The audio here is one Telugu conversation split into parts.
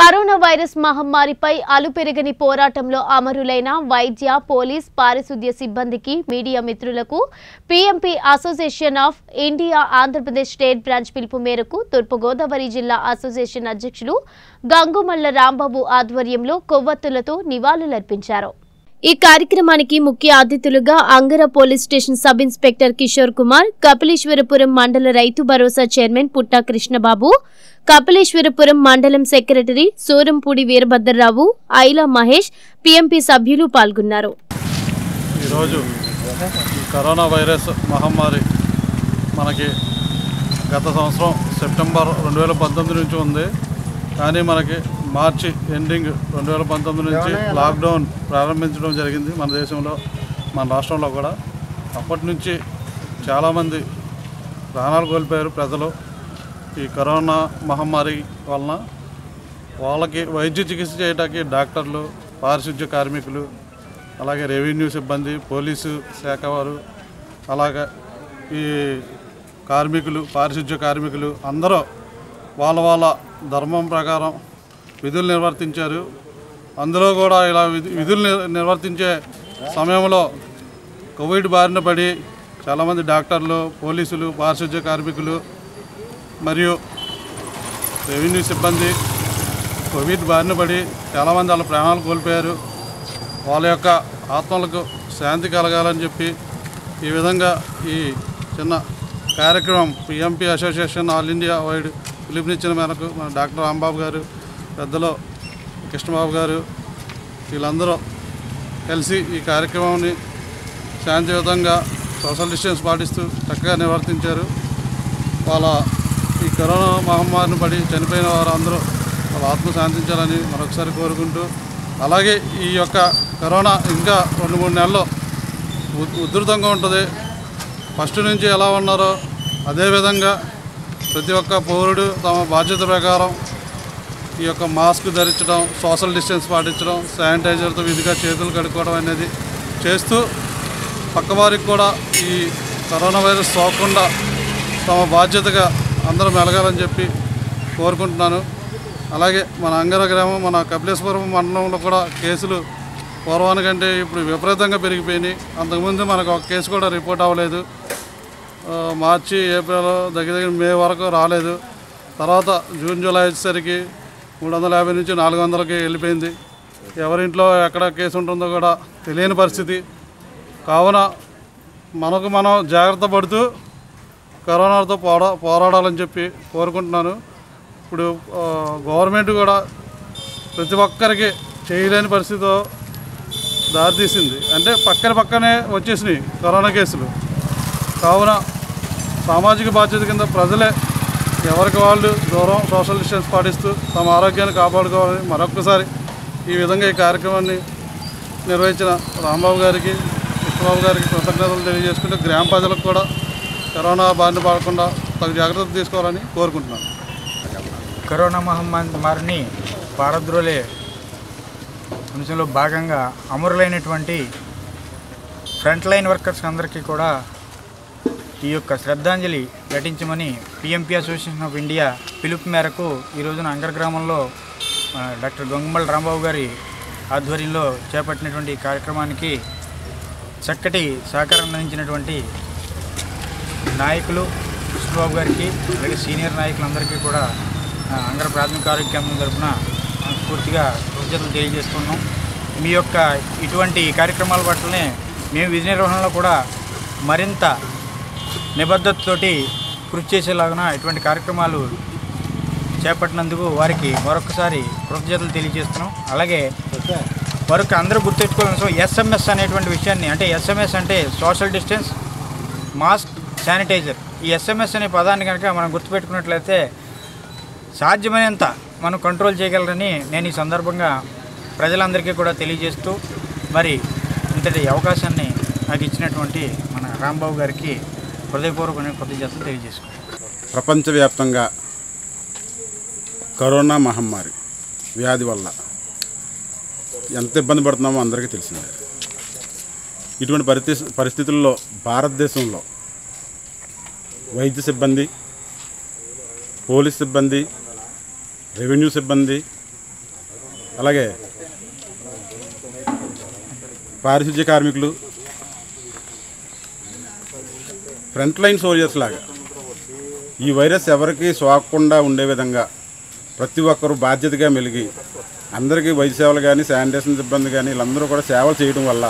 కరోనా వైరస్ మహమ్మారిపై అలుపెరగని పోరాటంలో అమరులైన వైద్య పోలీస్ పారిశుద్ధ్య సిబ్బందికి మీడియా మిత్రులకు PMP association of India Andhra Pradesh state branch పిలుపు మేరకు తూర్పుగోదావరి జిల్లా అసోసియేషన్ అధ్యక్షులు గంగుమల్ల రాంబాబు ఆధ్వర్యంలో కొవ్వొత్తులతో నివాళులర్పించారు ఈ కార్యక్రమానికి ముఖ్య అతిథులుగా Angara police station sub inspector Kishore Kumar Kapileswarapuram మండల రైతు భరోసా చైర్మన్ పుట్టా కృష్ణబాబు కపిలేశ్వరపురం మండలం సెక్రటరీ సూరంపూడి వీరభద్రరావు ఐలా మహేష్ పిఎంపి సభ్యులు పాల్గొన్నారు ఈరోజు ఈ కరోనా వైరస్ మహమ్మారి మనకి గత సంవత్సరం సెప్టెంబర్ రెండు వేల పంతొమ్మిది నుంచి ఉంది కానీ మనకి మార్చి ఎండింగ్ రెండు వేల పంతొమ్మిది నుంచి లాక్డౌన్ ప్రారంభించడం జరిగింది మన దేశంలో మన రాష్ట్రంలో కూడా అప్పటి నుంచి చాలామంది ప్రాణాలు కోల్పోయారు ప్రజలు ఈ కరోనా మహమ్మారి వలన వాళ్ళకి వైద్య చికిత్స చేయడానికి డాక్టర్లు పారిశుద్ధ్య కార్మికులు అలాగే రెవెన్యూ సిబ్బంది పోలీసు శాఖ వారు అలాగే ఈ కార్మికులు పారిశుద్ధ్య కార్మికులు అందరూ వాళ్ళ వాళ్ళ ధర్మం ప్రకారం విధులు నిర్వర్తించారు అందులో కూడా ఇలా విధి- విధులు నిర్- నిర్వర్తించే సమయంలో కోవిడ్ బారిన పడి చాలామంది డాక్టర్లు పోలీసులు పారిశుద్ధ్య కార్మికులు మరియు రెవెన్యూ సిబ్బంది కోవిడ్ బారిన పడి చాలామంది వాళ్ళ ప్రాణాలు కోల్పోయారు వాళ్ళ యొక్క ఆత్మలకు శాంతి కలగాలని చెప్పి ఈ విధంగా ఈ చిన్న కార్యక్రమం PMP association all India wide పిలుపునిచ్చిన మేరకు మన డాక్టర్ రాంబాబు గారు పెద్దలు కృష్ణబాబు గారు వీళ్ళందరూ కలిసి ఈ కార్యక్రమాన్ని శాంతియుతంగా సోషల్ డిస్టెన్స్ పాటిస్తూ చక్కగా నిర్వర్తించారు వాళ్ళ ఈ కరోనా మహమ్మారిని పడి చనిపోయిన వారు అందరూ వాళ్ళ ఆత్మ శాంతించాలని మరొకసారి కోరుకుంటూ అలాగే ఈ యొక్క కరోనా ఇంకా రెండు మూడు నెలల్లో ఉ- ఉధృతంగా ఉంటుంది ఫస్ట్ నుంచి ఎలా ఉన్నారో అదేవిధంగా ప్రతి ఒక్క పౌరుడు తమ బాధ్యత ప్రకారం ఈ యొక్క మాస్క్ ధరించడం సోషల్ డిస్టెన్స్ పాటించడం శానిటైజర్తో విధిగా చేతులు కడుక్కోవడం అనేది చేస్తూ పక్కవారికి కూడా ఈ కరోనా వైరస్ సోకకుండా తమ బాధ్యతగా అందరూ మెలగాలని చెప్పి కోరుకుంటున్నాను అలాగే మన అంగర గ్రామం మన కపిలేశ్వరం మండలంలో కూడా కేసులు పూర్వానికంటే ఇప్పుడు విపరీతంగా పెరిగిపోయినాయి అంతకుముందు మనకు ఒక కేసు కూడా రిపోర్ట్ అవ్వలేదు ఆ, మార్చి ఏప్రిల్ దగ్గర దగ్గర మే వరకు రాలేదు తర్వాత జూన్ జూలై వచ్చేసరికి మూడు వందల యాభై నుంచి నాలుగు వందలకి వెళ్ళిపోయింది ఎవరింట్లో ఎక్కడ కేసు ఉంటుందో కూడా తెలియని పరిస్థితి కావున మనకు మనం జాగ్రత్త పడుతూ కరోనాతో పోరా పోరాడాలని చెప్పి కోరుకుంటున్నాను ఇప్పుడు ఆ, గవర్నమెంట్ కూడా ప్రతి ఒక్కరికి చేయలేని పరిస్థితితో దారితీసింది అంటే పక్కన పక్కనే వచ్చేసినాయి కరోనా కేసులు కావున సామాజిక బాధ్యత కింద ప్రజలే ఎవరికి వాళ్ళు దూరం సోషల్ డిస్టెన్స్ పాటిస్తూ తమ ఆరోగ్యాన్ని కాపాడుకోవాలని మరొకసారి ఈ విధంగా ఈ కార్యక్రమాన్ని నిర్వహించిన రాంబాబు గారికి కృష్ణబాబు గారికి కృతజ్ఞతలు తెలియజేసుకుంటూ గ్రామ ప్రజలకు కూడా కరోనా బారిన పడకుండా తగు జాగ్రత్తలు తీసుకోవాలని కోరుకుంటున్నాను కరోనా మహమ్మారిని పారద్రోలే అంశంలో భాగంగా అమరులైనటువంటి ఫ్రంట్ లైన్ వర్కర్స్ అందరికీ కూడా ఈ యొక్క శ్రద్ధాంజలి ఘటించమని పిఎంపీ అసోసియేషన్ ఆఫ్ ఇండియా పిలుపు మేరకు ఈ రోజున అంగర్ గ్రామంలో ఆ, డాక్టర్ గొంగమల్ రాంబాబు గారి ఆధ్వర్యంలో చేపట్టినటువంటి ఈ కార్యక్రమానికి చక్కటి సహకారం అందించినటువంటి నాయకులు కృష్ణబాబు గారికి అలాగే సీనియర్ నాయకులందరికీ కూడా ఆ, అంగర ప్రాథమిక ఆరోగ్య కేంద్రం తరఫున పూర్తిగా కృతజ్ఞతలు తెలియజేస్తున్నాం మీ యొక్క ఇటువంటి కార్యక్రమాల పట్లనే మేము విధి నిర్వహణలో కూడా మరింత నిబద్ధతతోటి కృషి చేసేలాగా ఇటువంటి కార్యక్రమాలు చేపట్టినందుకు వారికి మరొకసారి కృతజ్ఞతలు తెలియజేస్తున్నాం అలాగే మరొక అందరూ గుర్తెట్టుకోవాలని సో ఎస్ఎంఎస్ అనేటువంటి విషయాన్ని అంటే ఎస్ఎంఎస్ అంటే సోషల్ డిస్టెన్స్ మాస్క్ శానిటైజర్ ఈ ఎస్ఎంఎస్ అనే పదాన్ని కనుక మనం గుర్తుపెట్టుకున్నట్లయితే సాధ్యమైనంత మనం కంట్రోల్ చేయగలరని నేను ఈ సందర్భంగా ప్రజలందరికీ కూడా తెలియజేస్తూ మరి ఇంతటి అవకాశాన్ని నాకు ఇచ్చినటువంటి మన రాంబాబు గారికి హృదయపూర్వకమైన కృతజ్ఞతలు తెలియజేసుకుంటాను ప్రపంచవ్యాప్తంగా కరోనా మహమ్మారి వ్యాధి వల్ల ఎంత ఇబ్బంది పడుతున్నామో అందరికీ తెలిసిందే ఇటువంటి పరిస్థితి పరిస్థితుల్లో భారతదేశంలో వైద్య సిబ్బంది పోలీస్ సిబ్బంది రెవెన్యూ సిబ్బంది అలాగే పారిశుద్ధ్య కార్మికులు ఫ్రంట్ లైన్ సోల్జర్స్ లాగా ఈ వైరస్ ఎవరికి సోకకుండా ఉండే విధంగా ప్రతి ఒక్కరూ బాధ్యతగా మెలిగి అందరికీ వైద్య సేవలు కానీ శానిటేషన్ సిబ్బంది కానీ వీళ్ళందరూ కూడా సేవలు చేయడం వల్ల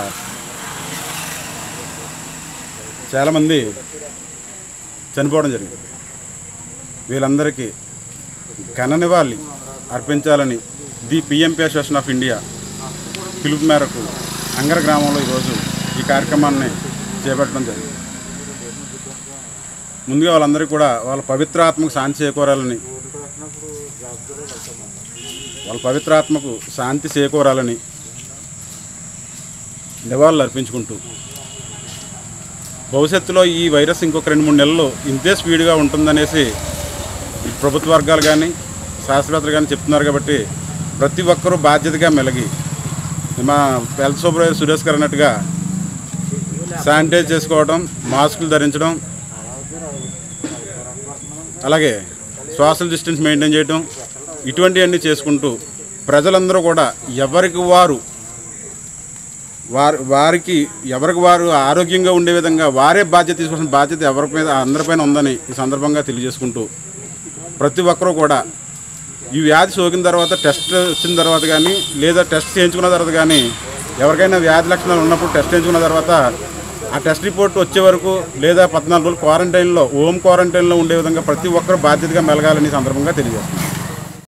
చాలామంది చనిపోవడం జరిగింది వీళ్ళందరికీ ఘన నివాళి అర్పించాలని the PMP association of India పిలుపు మేరకు అంగర గ్రామంలో ఈరోజు ఈ కార్యక్రమాన్ని చేపట్టడం జరిగింది ముందుగా వాళ్ళందరికీ కూడా వాళ్ళ పవిత్రాత్మకు శాంతి చేకూరాలని వాళ్ళ పవిత్రాత్మకు శాంతి చేకూరాలని నివాళులు అర్పించుకుంటూ భవిష్యత్తులో ఈ వైరస్ ఇంకొక రెండు మూడు నెలలు ఇంతే స్పీడ్గా ఉంటుందనేసి ఈ ప్రభుత్వ వర్గాలు కానీ శాస్త్రవేత్తలు కానీ చెప్తున్నారు కాబట్టి ప్రతి ఒక్కరూ బాధ్యతగా మెలిగి మా హెల్త్ సూపర్వైజర్ సురేష్ గారు అన్నట్టుగా శానిటైజ్ చేసుకోవడం మాస్కులు ధరించడం అలాగే సోషల్ డిస్టెన్స్ మెయింటైన్ చేయడం ఇటువంటివన్నీ చేసుకుంటూ ప్రజలందరూ కూడా ఎవరికి వారు వారి వారికి ఎవరికి వారు ఆరోగ్యంగా ఉండే విధంగా వారే బాధ్యత తీసుకోవాల్సిన బాధ్యత ఎవరి మీద అందరిపైన ఉందని ఈ సందర్భంగా తెలియజేసుకుంటూ ప్రతి ఒక్కరూ కూడా ఈ వ్యాధి సోకిన తర్వాత టెస్ట్ వచ్చిన తర్వాత కానీ లేదా టెస్ట్ చేయించుకున్న తర్వాత కానీ ఎవరికైనా వ్యాధి లక్షణాలు ఉన్నప్పుడు టెస్ట్ చేయించుకున్న తర్వాత ఆ టెస్ట్ రిపోర్ట్ వచ్చే వరకు లేదా పద్నాలుగు రోజులు క్వారంటైన్లో హోమ్ క్వారంటైన్లో ఉండే విధంగా ప్రతి ఒక్కరు బాధ్యతగా మెలగాలని ఈ సందర్భంగా తెలియజేస్తున్నాను